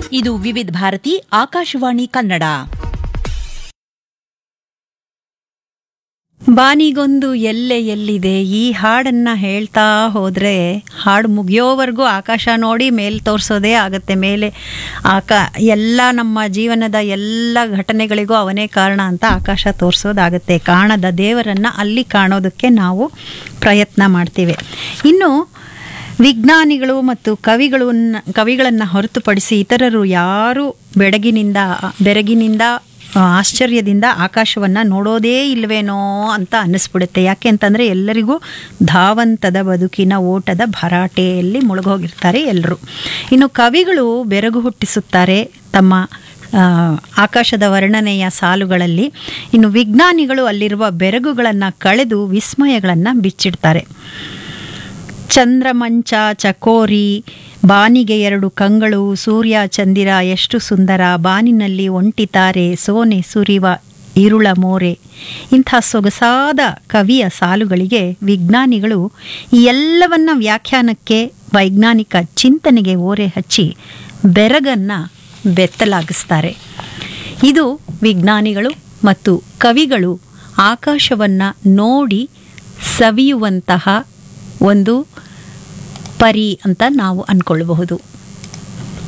ಇದು ವಿವಿಧ ಭಾರತಿ ಆಕಾಶವಾಣಿ ಕನ್ನಡ ಬಾನಿಗೊಂದು ಎಲ್ಲೆ ಎಲ್ಲಿದೆ ಈ ಹಾಡನ್ನ ಹೇಳ್ತಾ ಹೋದ್ರೆ ಹಾಡು ಮುಗಿಯೋವರೆಗೂ ಆಕಾಶ ನೋಡಿ ಮೇಲ್ ತೋರಿಸೋದೇ ಆಗುತ್ತೆ ಮೇಲೆ ಆಕಾ ಎಲ್ಲ ನಮ್ಮ ಜೀವನದ ಎಲ್ಲ ಘಟನೆಗಳಿಗೂ ಅವನೇ ಕಾರಣ ಅಂತ ಆಕಾಶ ತೋರಿಸೋದಾಗುತ್ತೆ ಕಾಣದ ದೇವರನ್ನ ಅಲ್ಲಿ ಕಾಣೋದಕ್ಕೆ ನಾವು ಪ್ರಯತ್ನ ಮಾಡ್ತೀವಿ ಇನ್ನು ವಿಜ್ಞಾನಿಗಳು ಮತ್ತು ಕವಿಗಳು ಕವಿಗಳನ್ನು ಹೊರತುಪಡಿಸಿ ಇತರರು ಯಾರು ಬೆಡಗಿನಿಂದ ಬೆರಗಿನಿಂದ ಆ, ಆಶ್ಚರ್ಯದಿಂದ ಆಕಾಶವನ್ನು ನೋಡೋದೇ ಇಲ್ವೇನೋ ಅಂತ ಅನ್ನಿಸ್ಬಿಡುತ್ತೆ ಯಾಕೆ ಅಂತಂದರೆ ಎಲ್ಲರಿಗೂ ಧಾವಂತದ ಬದುಕಿನ ಓಟದ ಭರಾಟೆಯಲ್ಲಿ ಮುಳುಗೋಗಿರ್ತಾರೆ ಎಲ್ಲರೂ ಇನ್ನು ಕವಿಗಳು ಬೆರಗು ಹುಟ್ಟಿಸುತ್ತಾರೆ ತಮ್ಮ ಆ, ಆಕಾಶದ ವರ್ಣನೆಯ ಸಾಲುಗಳಲ್ಲಿ ಇನ್ನು ವಿಜ್ಞಾನಿಗಳು ಅಲ್ಲಿರುವ ಬೆರಗುಗಳನ್ನು ಕಳೆದು ವಿಸ್ಮಯಗಳನ್ನು ಬಿಚ್ಚಿಡ್ತಾರೆ ಚಂದ್ರಮಂಚ ಚಕೋರಿ ಬಾನಿಗೆ ಎರಡು ಕಂಗಳು ಸೂರ್ಯ ಚಂದಿರ ಎಷ್ಟು ಸುಂದರ ಬಾನಿನಲ್ಲಿ ಒಂಟಿತಾರೆ ಸೋನೆ ಸುರಿವ ಇರುಳ ಮೋರೆ ಇಂಥ ಸೊಗಸಾದ ಕವಿಯ ಸಾಲುಗಳಿಗೆ ವಿಜ್ಞಾನಿಗಳು ಈ ಎಲ್ಲವನ್ನ ವ್ಯಾಖ್ಯಾನಕ್ಕೆ ವೈಜ್ಞಾನಿಕ ಚಿಂತನೆಗೆ ಓರೆ ಹಚ್ಚಿ ಬೆರಗನ್ನು ಬೆತ್ತಲಾಗಿಸ್ತಾರೆ ಇದು ವಿಜ್ಞಾನಿಗಳು ಮತ್ತು ಕವಿಗಳು ಆಕಾಶವನ್ನು ನೋಡಿ ಸವಿಯುವಂತಹ ಒಂದು ಪರಿ ಅಂತ ನಾವು ಅಂದ್ಕೊಳ್ಬಹುದು